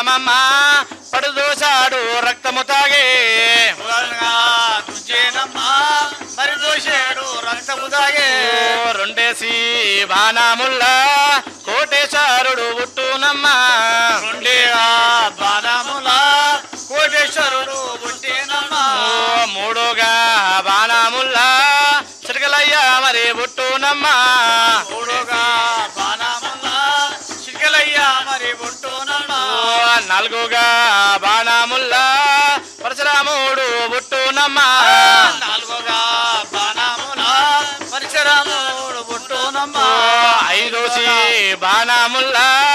అమ్మమ్మ పడుదోశాడు రక్తము తాగే పురాణంగా దుంచేనమ్మా మరి దోషేడు రక్తము దాగే ఓ రెండేసి బాణముల్లా కోటేశ్వరుడు పుట్టునమ్మా రెండేగా బాణముల కోటేశ్వరుడు పుట్టేనమ్మా ఓ మూడుగా బాణముల్లా చిరకలయ్య మరి పుట్టునమ్మా మూడుగా బాణముల చిక్కలయ్య మరి పుట్టునమ్మా ఓ నాలుగుగా బాణముల్లా పరశురాముడు పుట్టునమ్మా నాలుగుగా బాణముల పరశురాముడు పుట్టునమ్మా ఓ ఐదోసి బాణముల్లా